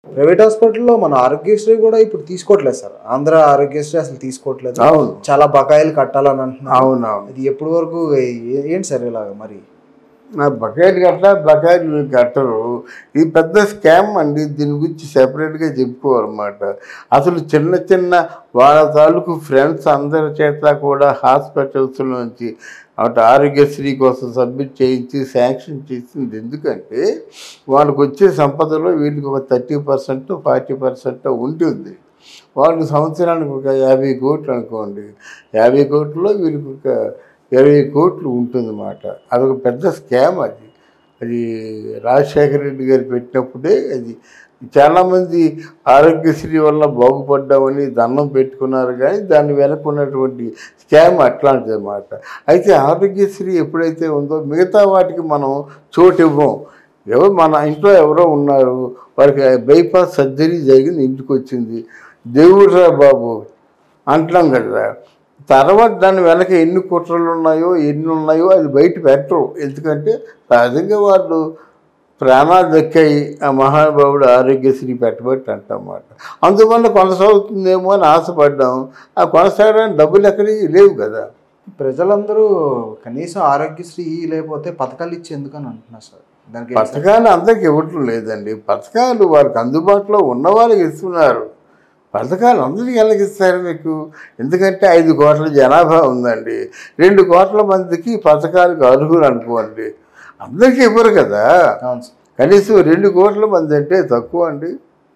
Private హాస్పిటల్లో మన ఆరోగ్యశ్రీ కూడా ఇప్పుడు తీసుకోవట్లేదు సార్ ఆంధ్ర ఆరోగ్యశ్రీ అసలు తీసుకోవట్లేదు అవును చాలా బకాయిలు కట్టాలని అంటున్నారు అవునవును అది ఎప్పటి వరకు ఏ- ఏంటి సార్ ఇలాగ మరి నా బకాయిలు కట్ట బకాయిలు కట్టరు ఇది పెద్ద స్కామ్ అండి దీని గురించి సెపరేట్గా చెప్పుకోవాలన్నమాట అసలు చిన్న చిన్న వాళ్ళ తాలూకు ఫ్రెండ్స్ అందరి చేత కూడా హాస్పిటల్స్ నుంచి అటు ఆరోగ్యశ్రీ కోసం సబ్మిట్ చేయించి శాంక్షన్ చేసింది ఎందుకంటే వాళ్ళకి వచ్చే సంపదలో వీళ్ళకి ఒక థర్టీ పర్సెంట్ ఫార్టీ పర్సెంట్ ఉంటుంది వాళ్ళకి సంవత్సరానికి ఒక యాభై కోట్లు అనుకోండి యాభై కోట్లలో వీళ్ళకి ఒక ఇరవై కోట్లు ఉంటుందన్నమాట అదొక పెద్ద స్కామ్ అది అది రాజశేఖర రెడ్డి గారు పెట్టినప్పుడే అది చాలామంది ఆరోగ్యశ్రీ వల్ల బాగుపడ్డామని దండం పెట్టుకున్నారు కానీ దాని వెనక ఉన్నటువంటి స్కామ్ అట్లాంటిది అనమాట అయితే ఆరోగ్యశ్రీ ఎప్పుడైతే ఉందో మిగతా వాటికి మనం చోటు ఇవ్వం ఎవరు మన ఇంట్లో ఎవరో ఉన్నారు వారికి బైపాస్ సర్జరీ జరిగింది ఇంటికి వచ్చింది దేవుడురా బాబు అంటున్నాం కదా తర్వాత దాని వెనక ఎన్ని కుట్రలు ఉన్నాయో ఎన్ని ఉన్నాయో అది బయట పెట్టరు ఎందుకంటే సహజంగా వాళ్ళు ప్రాణాలు దక్కాయి ఆ మహానుభావుడు ఆరోగ్యశ్రీ పెట్టబట్టి అంటన్నమాట అందువల్ల కొనసాగుతుందేమో అని ఆశపడ్డాం ఆ కొనసాగడానికి డబ్బులు ఎక్కడికి లేవు కదా ప్రజలందరూ కనీసం ఆరోగ్యశ్రీ లేకపోతే పథకాలు ఇచ్చి ఎందుకని అంటున్నారు సార్ దానికి ఏంటి సార్? పథకాలు అందరికి ఇవ్వటం లేదండి పథకాలు వారికి అందుబాటులో ఉన్న వాళ్ళకి ఇస్తున్నారు పథకాలు అందరికీ ఎలాగ ఇస్తారు మీకు ఎందుకంటే ఐదు కోట్ల జనాభా ఉందండి రెండు కోట్ల మందికి పథకాలకు అర్హులు అనుకోండి అందరికీ ఇవ్వరు కదా అవును సార్ కనీసం రెండు కోట్ల మంది అంటే తక్కువ అండి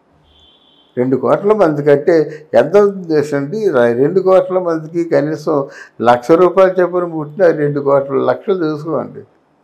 రెండు కోట్ల మంది కంటే ఎంత ఉద్దేశం అండి ర- రెండు కోట్ల మందికి కనీసం లక్ష రూపాయలు చెప్పని పుట్టిన రెండు కోట్ల లక్షలు తీసుకోండి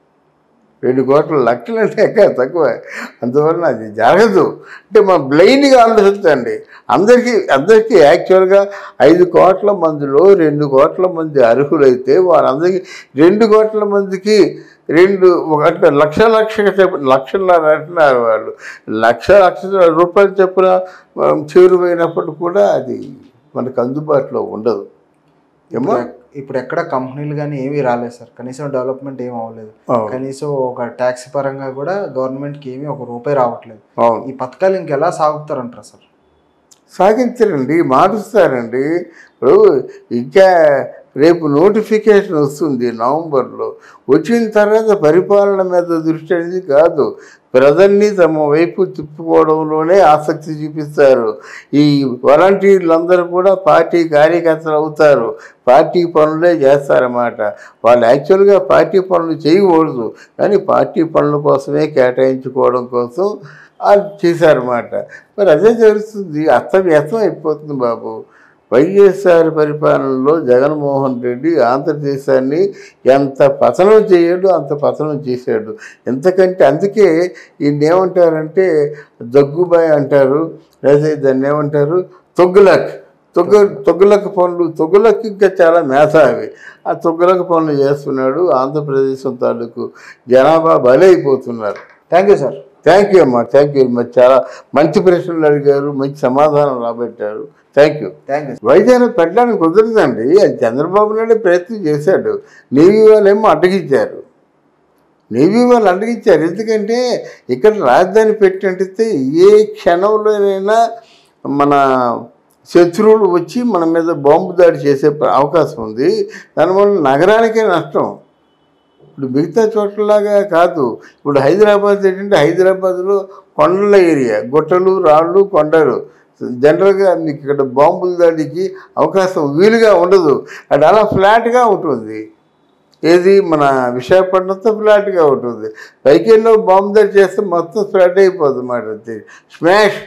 రెండు కోట్ల లక్షలు అంటే ఎక్కడ తక్కువ అందువలన అది జరగదు అంటే మనం బ్లైండ్గా ఆలోచించండి అందరికీ అందరికీ యాక్చువల్గా ఐదు కోట్ల మందిలో రెండు కోట్ల మంది అర్హులైతే వారందరికీ రెండు కోట్ల మందికి రెండు ఒక అంటే లక్ష లక్ష చెప్పు లక్షన్నర అంటున్నారు వాళ్ళు లక్ష లక్ష రూపాయలు చెప్పున మనం చేరువైనప్పుడు కూడా అది మనకు అందుబాటులో ఉండదు ఏమో ఇప్పుడు ఎక్- ఇప్పుడు ఎక్కడ కంపెనీలు కానీ ఏమీ రాలేదు సార్ కనీసం డెవలప్మెంట్ ఏం అవ్వలేదు అవును కనీసం ఒక ట్యాక్స్ పరంగా కూడా గవర్నమెంట్కి ఏమీ ఒక రూపాయి రావట్లేదు అవును ఈ పథకాలు ఇంకెలా సాగుతారంటారు సార్ సాగించరండి మారుస్తారండి ఇప్పుడు ఇంకా రేపు నోటిఫికేషన్ వస్తుంది నవంబర్లో వచ్చిన తర్వాత పరిపాలన మీద దృష్టి అనేది కాదు ప్రజల్ని తమ వైపు తిప్పుకోవడంలోనే ఆసక్తి చూపిస్తారు ఈ వాలంటీర్లందరూ కూడా పార్టీ కార్యకర్తలు అవుతారు పార్టీ పనులే చేస్తారన్నమాట వాళ్ళు యాక్చువల్గా పార్టీ పనులు చేయకూడదు కానీ పార్టీ పనుల కోసమే కేటాయించుకోవడం కోసం అది చేశారన్నమాట మరి అదే జరుగుతుంది అస్తవ్యస్తం అయిపోతుంది బాబు వైఎస్ఆర్ పరిపాలనలో జగన్మోహన్ రెడ్డి ఆంధ్రదేశాన్ని ఎంత పతనం చేయడు అంత పతనం చేశాడు ఎంతకంటే అందుకే ఈయన ఏమంటారంటే దగ్గుబాయ్ అంటారు లేదా దాన్ని ఏమంటారు తొగ్గులక్ తొగ్గు తొగ్గులక్ పనులు తొగ్గులక్ ఇంకా చాలా మేధావి ఆ తొగ్గులక్ పనులు చేస్తున్నాడు ఆంధ్రప్రదేశ్ తాలూకు జనాభా బలైపోతున్నారు thank you sir thank you అమ్మా థ్యాంక్ యూ మరి చాలా మంచి ప్రశ్నలు అడిగారు మంచి సమాధానం రాబట్టారు థ్యాంక్ యూ థ్యాంక్ యూ వైద్యాన్ని పెట్టడానికి కుదరదండి అది చంద్రబాబు నాయుడు ప్రయత్నం చేశాడు నేవీ వాళ్ళేమో అడ్డగించారు నేవీ వాళ్ళు అడ్డగించారు ఎందుకంటే ఇక్కడ రాజధాని పెట్టినట్టయితే ఏ క్షణంలోనైనా మన శత్రువులు వచ్చి మన మీద బాంబు దాడి చేసే ప్ర- అవకాశం ఉంది దానివల్ల నగరానికే నష్టం ఇప్పుడు మిగతా చోట్లలాగా కాదు ఇప్పుడు హైదరాబాద్ ఏంటంటే హైదరాబాద్లో కొండల ఏరియా గుట్టలు రాళ్ళు కొండలు జనరల్గా మీకు ఇక్కడ బాంబుల దాడికి అవకాశం వీలుగా ఉండదు అది అలా ఫ్లాట్గా ఉంటుంది ఏది మన విశాఖపట్నంతో ఫ్లాట్గా ఉంటుంది పైకి వెళ్ళి బాంబు దాడి చేస్తే మొత్తం స్ప్రెడ్ అయిపోతుంది అన్నమాట స్మాష్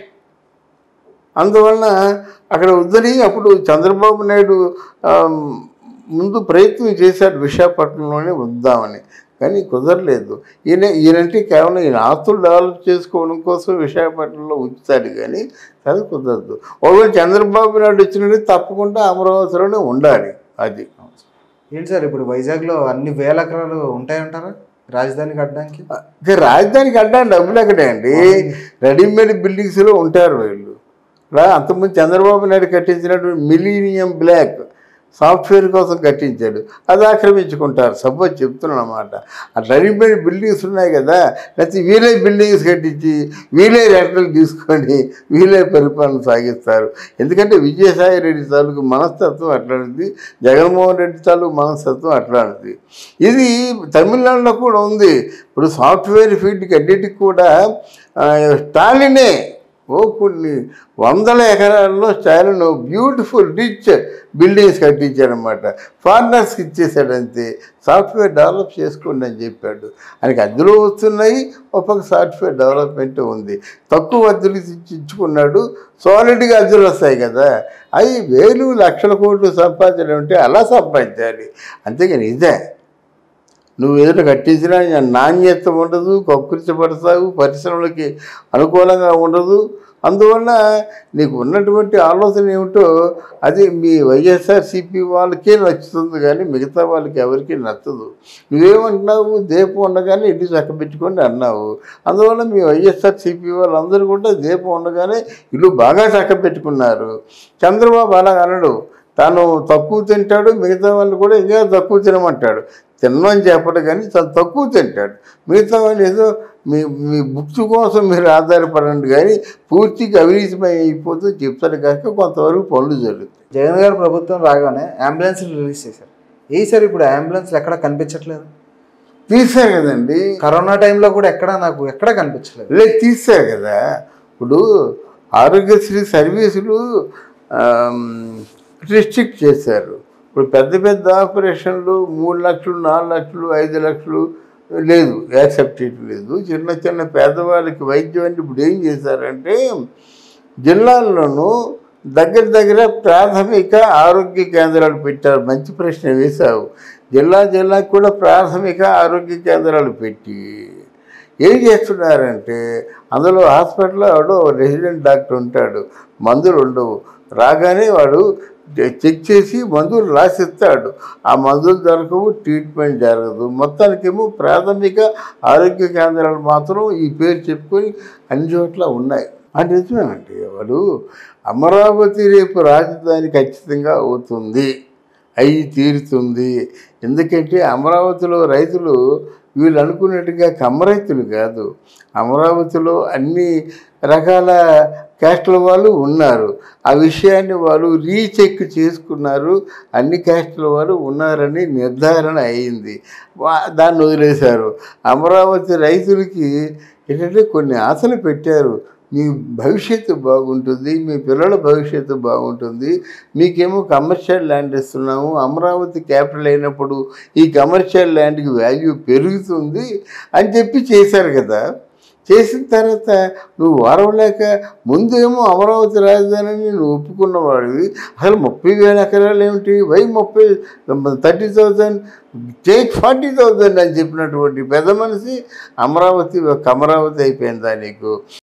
అందువలన అక్కడ వద్దని అప్పుడు చంద్రబాబు నాయుడు ఆ, ముందు ప్రయత్నం చేశాడు విశాఖపట్నంలోనే ఉందామని కానీ కుదరలేదు ఈయన ఈయనంటే కేవలం ఈయన ఆస్తులు డెవలప్ చేసుకోవడం కోసం విశాఖపట్నంలో ఉంచుతాడు కానీ అది కుదరదు ఒకవేళ చంద్రబాబు నాయుడు వచ్చినట్టు తప్పకుండా అమరావతిలోనే ఉండాలి అది ఏంటి సార్ ఇప్పుడు వైజాగ్లో అన్ని వేల ఎకరాలు ఉంటాయంటారా రాజధాని కట్టడానికి ఇక రాజధానికి అడ్డానికి డబ్బులు ఎక్కడే అండి రెడీమేడ్ బిల్డింగ్స్లో ఉంటారు వీళ్ళు రా అంతకుముందు చంద్రబాబు నాయుడు కట్టించినటువంటి మిలీనియం బ్లాక్ సాఫ్ట్వేర్ కోసం కట్టించాడు అది ఆక్రమించుకుంటారు సపోజ్ చెప్తున్నాను అనమాట ఆ రెడీమేడ్ బిల్డింగ్స్ ఉన్నాయి కదా లేకపోతే వీలే బిల్డింగ్స్ కట్టించి వీలే రెంటలు తీసుకొని వీలే పరిపాలన సాగిస్తారు ఎందుకంటే విజయసాయి రెడ్డి తాలూకు మనస్తత్వం అట్లాంటిది జగన్మోహన్ రెడ్డి తాలూకు మనస్తత్వం అట్లాంటిది ఇది తమిళనాడులో కూడా ఉంది ఇప్పుడు సాఫ్ట్వేర్ ఫీల్డ్కి అన్నిటికి కూడా ఆ, స్టాలినే ఓ కొన్ని వందల ఎకరాల్లో స్టాలిన్ బ్యూటిఫుల్ రిచ్ బిల్డింగ్స్ కట్టించాడనమాట ఫారినర్స్కి ఇచ్చేసాడు అంతే సాఫ్ట్వేర్ డెవలప్ చేసుకోండి అని చెప్పాడు ఆయనకి అద్దెలు వస్తున్నాయి ఒక పక్క సాఫ్ట్వేర్ డెవలప్మెంట్ ఉంది తక్కువ అద్దెలు ఇచ్చి- ఇచ్చుకున్నాడు సాలిడ్గా అద్దెలు వస్తాయి కదా అవి వేలు లక్షల కోట్లు సంపాదించడం అంటే అలా సంపాదించాలి అంతేగాని ఇదే నువ్వు ఏదైనా కట్టించినా నాణ్యత ఉండదు కక్కురించబడతావు పరిశ్రమలకి అనుకూలంగా ఉండదు అందువల్ల నీకు ఉన్నటువంటి ఆలోచన ఏమిటో అది మీ వైఎస్ఆర్సీపీ వాళ్ళకే నచ్చుతుంది కానీ మిగతా వాళ్ళకి ఎవరికీ నచ్చదు నువ్వేమంటున్నావు దీపం ఉండగానే ఇల్లు చక్కబెట్టుకొని అన్నావు అందువల్ల మీ వైఎస్ఆర్సీపీ వాళ్ళందరూ కూడా దీపం ఉండగానే ఇల్లు బాగా చక్కబెట్టుకున్నారు చంద్రబాబు అలా అనడు తాను తక్కువ తింటాడు మిగతా వాళ్ళు కూడా ఇంకా తక్కువ తినమంటాడు తినమని చెప్పడు కానీ తను తక్కువ తింటాడు మిగతా వాళ్ళు ఏదో మీ మీ బుక్స్ కోసం మీరు ఆధారపడండి కానీ పూర్తిగా అవినీతిమై అయిపోతూ చెప్తారు కనుక కొంతవరకు పనులు జరుగుతాయి జగన్ గారు ప్రభుత్వం రాగానే అంబులెన్స్ రిలీజ్ చేశారు ఏ సార్ ఇప్పుడు అంబులెన్స్ ఎక్కడ కనిపించట్లేదు తీశారు కదండి కరోనా టైంలో కూడా ఎక్కడ నాకు ఎక్కడ కనిపించలేదు లేదు తీశారు కదా ఇప్పుడు ఆరోగ్యశ్రీ సర్వీసులు రిస్ట్రిక్ట్ చేశారు ఇప్పుడు పెద్ద పెద్ద ఆపరేషన్లు మూడు లక్షలు నాలుగు లక్షలు ఐదు లక్షలు లేదు యాక్సెప్ట్ లేదు చిన్న చిన్న పేదవాళ్ళకి వైద్యం అంటే ఇప్పుడు ఏం చేశారంటే జిల్లాల్లోనూ దగ్గర దగ్గర ప్రాథమిక ఆరోగ్య కేంద్రాలు పెట్టారు మంచి ప్రశ్న వేశావు జిల్లా జిల్లాకు కూడా ప్రాథమిక ఆరోగ్య కేంద్రాలు పెట్టి ఏం చేస్తున్నారంటే అందులో హాస్పిటల్లో వాడు రెసిడెంట్ డాక్టర్ ఉంటాడు మందులు ఉండవు రాగానే వాడు చెక్ చేసి మందులు రాసిస్తాడు ఆ మందులు దొరకవు ట్రీట్మెంట్ జరగదు మొత్తానికేమో ప్రాథమిక ఆరోగ్య కేంద్రాలు మాత్రం ఈ పేరు చెప్పుకొని అన్ని చోట్ల ఉన్నాయి అంటే నిజమేనండి వాడు అమరావతి రేపు రాజధాని ఖచ్చితంగా అవుతుంది అయి తీరుతుంది ఎందుకంటే అమరావతిలో రైతులు వీళ్ళు అనుకున్నట్టుగా కమ్మరైతులు కాదు అమరావతిలో అన్ని రకాల క్యాస్ట్ల వాళ్ళు ఉన్నారు ఆ విషయాన్ని వాళ్ళు రీచెక్ చేసుకున్నారు అన్ని క్యాస్ట్ల వాళ్ళు ఉన్నారని నిర్ధారణ అయింది వా- దాన్ని వదిలేశారు అమరావతి రైతులకి ఏంటంటే కొన్ని ఆశలు పెట్టారు మీ భవిష్యత్తు బాగుంటుంది మీ పిల్లల భవిష్యత్తు బాగుంటుంది మీకేమో కమర్షియల్ ల్యాండ్ ఇస్తున్నాము అమరావతి క్యాపిటల్ అయినప్పుడు ఈ కమర్షియల్ ల్యాండ్కి వాల్యూ పెరుగుతుంది అని చెప్పి చేశారు కదా చేసిన తర్వాత నువ్వు వారవలేక ముందేమో అమరావతి రాజధానిని నువ్వు ఒప్పుకున్నవాడివి అసలు ముప్పై వేల ఎకరాలు ఏమిటి వై ముప్పై thirty thousand take forty thousand అని చెప్పినటువంటి పెద్ద మనిషి అమరావతి ఒక అమరావతి అయిపోయిందా నీకు